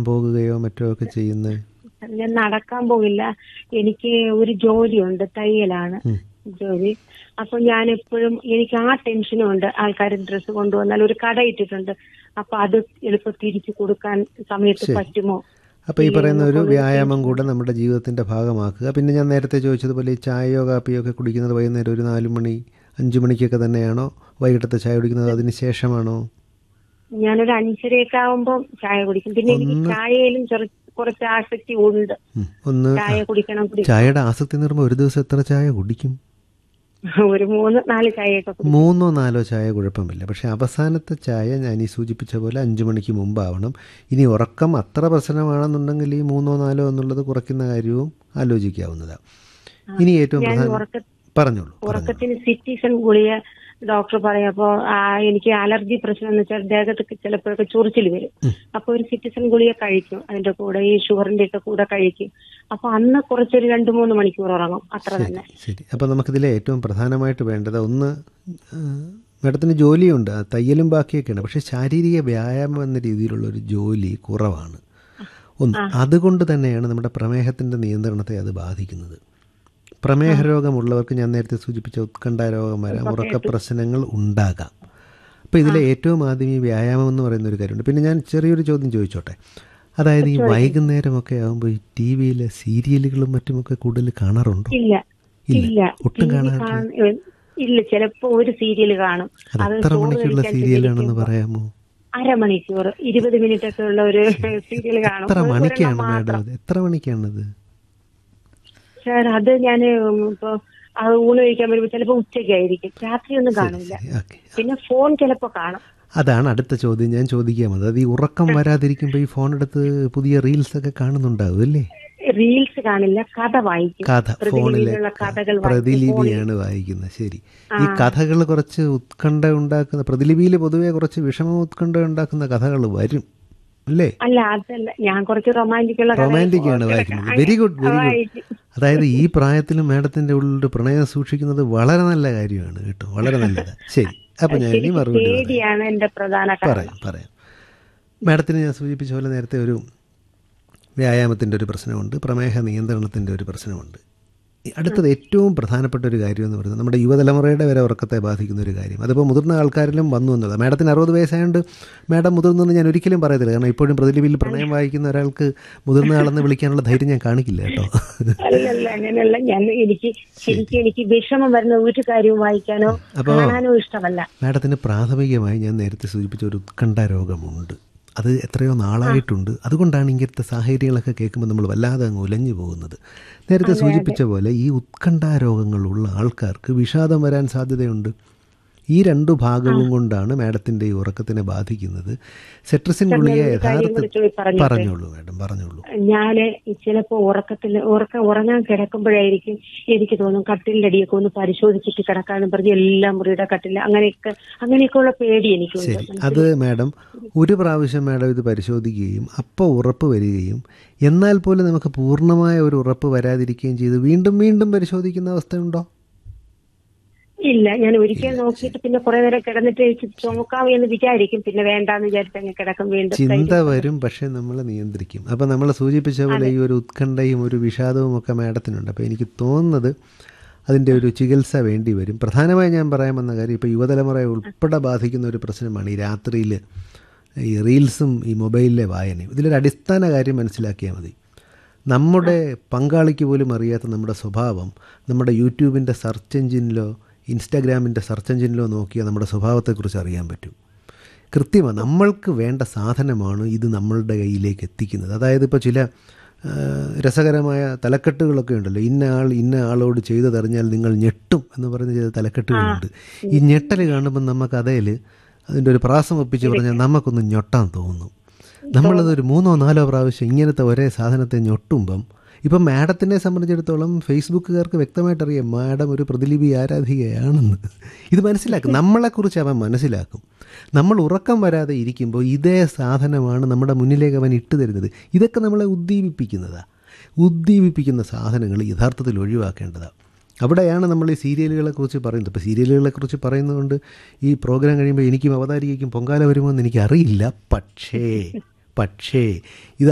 പോകുകയോ മറ്റോ ഒക്കെ ചെയ്യുന്നത് ഞാൻ നടക്കാൻ പോകില്ല എനിക്ക് ഒരു ജോലിയുണ്ട് തയ്യലാണ് ഉം. ജോലി അപ്പൊ ഞാൻ എപ്പോഴും എനിക്ക് ആ ടെൻഷനും ഉണ്ട് ആൾക്കാർ ഡ്രസ്സ് കൊണ്ടുവന്നാൽ ഒരു കട ഇട്ടിട്ടുണ്ട് അപ്പൊ അത് എളുപ്പം തിരിച്ചു കൊടുക്കാൻ സമയത്ത് ശരി. പറ്റുമോ അപ്പോൾ ഈ പറയുന്ന ഒരു വ്യായാമം കൂടെ നമ്മുടെ ജീവിതത്തിൻ്റെ ഭാഗമാക്കുക പിന്നെ ഞാൻ നേരത്തെ ചോദിച്ചതുപോലെ ഈ ചായയോ കാപ്പിയോ ഒക്കെ കുടിക്കുന്നത് വൈകുന്നേരം ഒരു നാല് മണി അഞ്ച് മണിക്കൊക്കെ തന്നെയാണോ വൈകിട്ടത്തെ ചായ കുടിക്കുന്നത് അതിന് ശേഷമാണോ ഞാനൊരു അഞ്ചരയൊക്കെ ആവുമ്പോ ചായ കുടിക്കും പിന്നെ എനിക്ക് ഒന്ന് ചായയിലും ചെറു കുറച്ച് ആസക്തി ഉണ്ട് ഉം, ഒന്ന് ചായ കുടിക്കണം കുടി ചായയുടെ ആസക്തി എന്ന് പറയുമ്പോൾ ഒരു ദിവസം എത്ര ചായ കുടിക്കും ഒരു മൂന്ന് നാല് ചായയൊക്കെ കുടിക്കും മൂന്നോ നാലോ ചായ കുഴപ്പമില്ല പക്ഷേ അവസാനത്തെ ചായ ഞാൻ ഈ സൂചിപ്പിച്ച പോലെ അഞ്ച് മണിക്ക് മുമ്പാവണം ഇനി ഉറക്കം അത്ര പ്രശ്നമാണെന്നുണ്ടെങ്കിൽ ഈ മൂന്നോ നാലോ എന്നുള്ളത് കുറയ്ക്കുന്ന കാര്യവും ആലോചിക്കാവുന്നതാണ് ഇനി ഏറ്റവും ഞാൻ പ്രധാനം ഉറക്ക പറഞ്ഞോളൂ പറഞ്ഞോളൂ ഉറക്കത്തിന് സിറ്റിസൺ ഗുളിക ഡോക്ടർ പറയപ്പോ ആ, എനിക്ക് അലർജി പ്രശ്നം എന്ന് വെച്ചാൽ ദേഹത്തൊക്കെ ചിലപ്പോഴൊക്കെ ചൊറിച്ചിൽ വരും അപ്പൊ ഒരു സിറ്റിസൺ ഗുളിക കഴിക്കും അതിന്റെ കൂടെ ഈ ഷുഗറിന്റെ ഒക്കെ കൂടെ കഴിക്കും അപ്പൊ അന്ന് കുറച്ചൊരു രണ്ടു മൂന്ന് മണിക്കൂർ ഉറങ്ങും അത്ര തന്നെ ശരി അപ്പോൾ നമുക്കിതിലെ ഏറ്റവും പ്രധാനമായിട്ട് വേണ്ടത് ഒന്ന് ആ, മാഡത്തിന് ജോലിയുണ്ട് ആ, തയ്യലും ബാക്കിയൊക്കെയാണ് പക്ഷേ ശാരീരിക വ്യായാമം എന്ന രീതിയിലുള്ള ഒരു ജോലി കുറവാണ് ഒന്ന് അതുകൊണ്ട് തന്നെയാണ് നമ്മുടെ പ്രമേഹത്തിൻ്റെ നിയന്ത്രണത്തെ അത് ബാധിക്കുന്നത് പ്രമേഹ രോഗമുള്ളവർക്ക് ഞാൻ നേരത്തെ സൂചിപ്പിച്ച ഉത്കണ്ഠ രോഗം വരാം ഉറക്ക പ്രശ്നങ്ങൾ ഉണ്ടാകാം അപ്പോൾ ഇതിലെ ഏറ്റവും ആദ്യം ഈ വ്യായാമം എന്ന് പറയുന്ന ഒരു കാര്യമുണ്ട് പിന്നെ ഞാൻ ചെറിയൊരു ചോദ്യം ചോദിച്ചോട്ടെ അതായത് ഈ വൈകുന്നേരമൊക്കെ ആകുമ്പോൾ ഈ ടി വിയിലെ സീരിയലുകളും മറ്റുമൊക്കെ കൂടുതൽ കാണാറുണ്ടോ ഇല്ല ഇല്ല. ഇല്ല ഒട്ടും TV കാണാറില്ല. കാണ- ഇല്ല ചിലപ്പോ ഒരു സീരിയൽ കാണും അത് അത് എത്ര ചോറ് മണിക്കുള്ള കഴിക്കാൻ സീരിയലാണെന്ന് ചെന്നിരിക്കുമ്പോ പറയാമോ അരമണിക്കൂർ ഇരുപത് മിനിറ്റ് ഒക്കെ ഉള്ള ഒരു സീരിയൽ കാണും എത്ര ഒരു- മണിക്കാണ് ഒരെണ്ണം മാഡം മാത്രം അത് എത്ര മണിക്കാണത് സാർ അത് ഞാൻ ഇപ്പൊ അത് ഊണ് കഴിക്കാൻ വരുമ്പോ ചിലപ്പോ ഉച്ചയ്ക്കായിരിക്കും രാത്രി ഒന്നും കാണില്ല ഓക്കെ പിന്നെ ഫോൺ ചിലപ്പോ കാണും അതാണ് അടുത്ത ചോദ്യം ഞാൻ ചോദിക്കാൻ വന്നത് അത് ഈ ഉറക്കം വരാതിരിക്കുമ്പോൾ ഈ ഫോൺ എടുത്ത് പുതിയ റീൽസ് ഒക്കെ കാണുന്നുണ്ടാവും അല്ലേ റീൽസ് കാണില്ല കഥ വായിക്കും കഥ ഫോണിലെ പ്രതിലിപിയിലുള്ള കഥകൾ വായിക്കും പ്രതിലിപിയാണ് വായിക്കുന്നത് ശരി ഈ കഥകൾ കുറച്ച് ഉത്കണ്ഠ ഉണ്ടാക്കുന്ന പ്രതിലിപിയിൽ പൊതുവെ കുറച്ച് വിഷമ ഉത്കണ്ഠ ഉണ്ടാക്കുന്ന കഥകൾ വരും അല്ലേ അല്ല അതല്ല ഞാൻ കുറച്ച് റൊമാൻറ്റിക് ഉള്ള കഥകൾ റൊമാൻറ്റിക് ആണ് വായിക്കുന്നത് വെരി ഗുഡ് വെരി ഗുഡ് വായിക്കും. അതായത് ഈ പ്രായത്തിൽ മാഡത്തിന്റെ ഉള്ളിൽ പ്രണയം സൂക്ഷിക്കുന്നത് വളരെ നല്ല കാര്യമാണ് കേട്ടോ വളരെ നല്ലതാണ് ശരി അപ്പൊ ഞാൻ ഇനി മറുപടി പറയാം. പേടിയാണ് എന്റെ പ്രധാന കാരണം പറയാം പറയാം മാഡത്തിന് ഞാൻ സൂചിപ്പിച്ച പോലെ നേരത്തെ ഒരു വ്യായാമത്തിൻ്റെ ഒരു പ്രശ്നമുണ്ട് പ്രമേഹ നിയന്ത്രണത്തിൻ്റെ ഒരു പ്രശ്നമുണ്ട് ഈ അടുത്തത് ഏറ്റവും പ്രധാനപ്പെട്ട ഒരു കാര്യം എന്ന് പറയുന്നത് നമ്മുടെ യുവതലമുറയുടെ വരെ ഉറക്കത്തെ ബാധിക്കുന്ന ഒരു കാര്യം അതിപ്പോൾ മുതിർന്ന ആൾക്കാരിലും വന്നു എന്നുള്ളത് മാഡത്തിന് അറുപത് വയസ്സായതുകൊണ്ട് മാഡം മുതിർന്നെന്ന് ഞാൻ ഒരിക്കലും പറയത്തില്ല കാരണം ഇപ്പോഴും പ്രതിലിപിയിൽ പ്രണയം വായിക്കുന്ന ഒരാൾക്ക് മുതിർന്ന ആളെന്ന് വിളിക്കാനുള്ള ധൈര്യം ഞാൻ കാണിക്കില്ല കേട്ടോ അല്ലല്ല അങ്ങനെയല്ല ഞാൻ എനിക്ക് ശരിക്കും എനിക്ക് വിഷമം വരുന്ന ഒരു കാര്യവും വായിക്കാനോ അപ്പോ- കാണാനോ ഇഷ്ടമല്ല മാഡത്തിന് പ്രാഥമികമായി ഞാൻ നേരത്തെ സൂചിപ്പിച്ച ഒരു ഉത്കണ്ഠ രോഗമുണ്ട് അത് എത്രയോ നാളായിട്ടുണ്ട് അതുകൊണ്ടാണ് ഇങ്ങനത്തെ സാഹചര്യങ്ങളൊക്കെ കേൾക്കുമ്പോൾ നമ്മൾ വല്ലാതെ അങ്ങ് ഉലഞ്ഞു പോകുന്നത് നേരത്തെ സൂചിപ്പിച്ച പോലെ ഈ ഉത്കണ്ഠ രോഗങ്ങളുള്ള ആൾക്കാർക്ക് വിഷാദം വരാൻ സാധ്യതയുണ്ട് ഈ രണ്ടു ഭാഗവും കൊണ്ടാണ് മാഡത്തിൻ്റെ ഈ ഉറക്കത്തിനെ ബാധിക്കുന്നത് സെട്രസിൻ ഗുളിക ഒരു കാര്യം കൂടി യഥാർത്ഥ ചോദി പറഞ്ഞോട്ടെ? പറഞ്ഞോളൂ മാഡം പറഞ്ഞോളൂ ഞാന് ചിലപ്പോ ഉറക്കത്തിൽ ഉറക്കം ഉറങ്ങാൻ കിടക്കുമ്പോഴായിരിക്കും എനിക്ക് തോന്നും കട്ടിലിന്റെ അടിയൊക്കെ ഒന്ന് പരിശോധിച്ചിട്ട് കിടക്കാന്ന് പറഞ്ഞ് എല്ലാ മുറിയുടെ കട്ടില് അങ്ങനെയൊക്കെ അങ്ങനെയൊക്കെയുള്ള പേടി എനിക്കുണ്ട് ശരി അത് മാഡം ഒരു പ്രാവശ്യം മാഡം ഇത് പരിശോധിക്കുകയും അപ്പോൾ ഉറപ്പ് വരികയും എന്നാൽ പോലും നമുക്ക് പൂർണ്ണമായ ഒരു ഉറപ്പ് വരാതിരിക്കുകയും ചെയ്ത് വീണ്ടും വീണ്ടും പരിശോധിക്കുന്ന അവസ്ഥയുണ്ടോ ഇല്ല ഞാൻ ഒരിക്കൽ നോക്കിയിട്ട് പിന്നെ കുറെ നേരം കിടന്നിട്ട് എനിക്ക് നോക്കാം എന്ന് വിചാരിക്കും പിന്നെ വേണ്ടാന്ന് വിചാരിച്ച് അങ്ങ് കിടക്കും വീണ്ടും ചിന്ത വരും പക്ഷേ നമ്മൾ നിയന്ത്രിക്കും അപ്പോൾ നമ്മൾ സൂചിപ്പിച്ച പോലെ ഈ ഒരു ഉത്കണ്ഠയും ഒരു വിഷാദവും ഒക്കെ മാഡത്തിനുണ്ട് അപ്പോൾ എനിക്ക് തോന്നുന്നത് അതിൻ്റെ ഒരു ചികിത്സ വേണ്ടി വരും പ്രധാനമായി ഞാൻ പറയാൻ വന്ന കാര്യം ഇപ്പോൾ യുവതലമുറയെ ഉൾപ്പെടെ ബാധിക്കുന്ന ഒരു പ്രശ്നമാണ് ഈ രാത്രിയിൽ ഈ റീൽസും ഈ മൊബൈലിലെ വായനയും ഇതിലൊരു അടിസ്ഥാന കാര്യം മനസ്സിലാക്കിയാൽ മതി നമ്മുടെ പങ്കാളിക്ക് പോലും അറിയാത്ത നമ്മുടെ സ്വഭാവം നമ്മുടെ യൂട്യൂബിൻ്റെ സെർച്ച് എഞ്ചിനിലോ ഇൻസ്റ്റാഗ്രാമിൻ്റെ സെർച്ച് എഞ്ചിനിലോ നോക്കിയാൽ നമ്മുടെ സ്വഭാവത്തെക്കുറിച്ച് അറിയാൻ പറ്റും കൃത്യമാണ് നമ്മൾക്ക് വേണ്ട സാധനമാണ് ഇത് നമ്മളുടെ കയ്യിലേക്ക് എത്തിക്കുന്നത് അതായത് ഇപ്പോൾ ചില ആ, രസകരമായ തലക്കെട്ടുകളൊക്കെ ഉണ്ടല്ലോ ഇന്ന ആൾ ഇന്ന ആളോട് ചെയ്തതറിഞ്ഞാൽ നിങ്ങൾ ഞെട്ടും എന്ന് പറയുന്ന ചില തലക്കെട്ടുകളുണ്ട് ഈ ഞെട്ടൽ കാണുമ്പോൾ നമുക്ക് അതേൽ അതിൻ്റെ ഒരു പ്രാസം ഒപ്പിച്ച് പറഞ്ഞാൽ നമുക്കൊന്ന് ഞൊട്ടാൻ തോന്നും നമ്മളതൊരു മൂന്നോ നാലോ പ്രാവശ്യം ഇങ്ങനത്തെ ഒരേ സാധനത്തെ ഞൊട്ടുമ്പം ഇപ്പം മാഡത്തിനെ സംബന്ധിച്ചിടത്തോളം ഫേസ്ബുക്കുകാർക്ക് വ്യക്തമായിട്ട് അറിയാം മാഡം ഒരു പ്രതിലിപി ആരാധികയാണെന്ന് ഇത് മനസ്സിലാക്കും നമ്മളെക്കുറിച്ച് അവൻ മനസ്സിലാക്കും നമ്മൾ ഉറക്കം വരാതെ ഇരിക്കുമ്പോൾ ഇതേ സാധനമാണ് നമ്മുടെ മുന്നിലേക്ക് അവൻ ഇട്ട് തരുന്നത് ഇതൊക്കെ നമ്മളെ ഉദ്ദീപിപ്പിക്കുന്നതാണ് ഉദ്ദീപിപ്പിക്കുന്ന സാധനങ്ങൾ യഥാർത്ഥത്തിൽ ഒഴിവാക്കേണ്ടതാണ് അവിടെയാണ് നമ്മൾ ഈ സീരിയലുകളെ കുറിച്ച് പറയുന്നത് ഇപ്പോൾ സീരിയലുകളെ കുറിച്ച് പറയുന്നതുകൊണ്ട് ഈ പ്രോഗ്രാം കഴിയുമ്പോൾ എനിക്കും അവതാരികയ്ക്കും പൊങ്കാല വരുമോ എന്ന് എനിക്കറിയില്ല പക്ഷേ പക്ഷേ ഇത്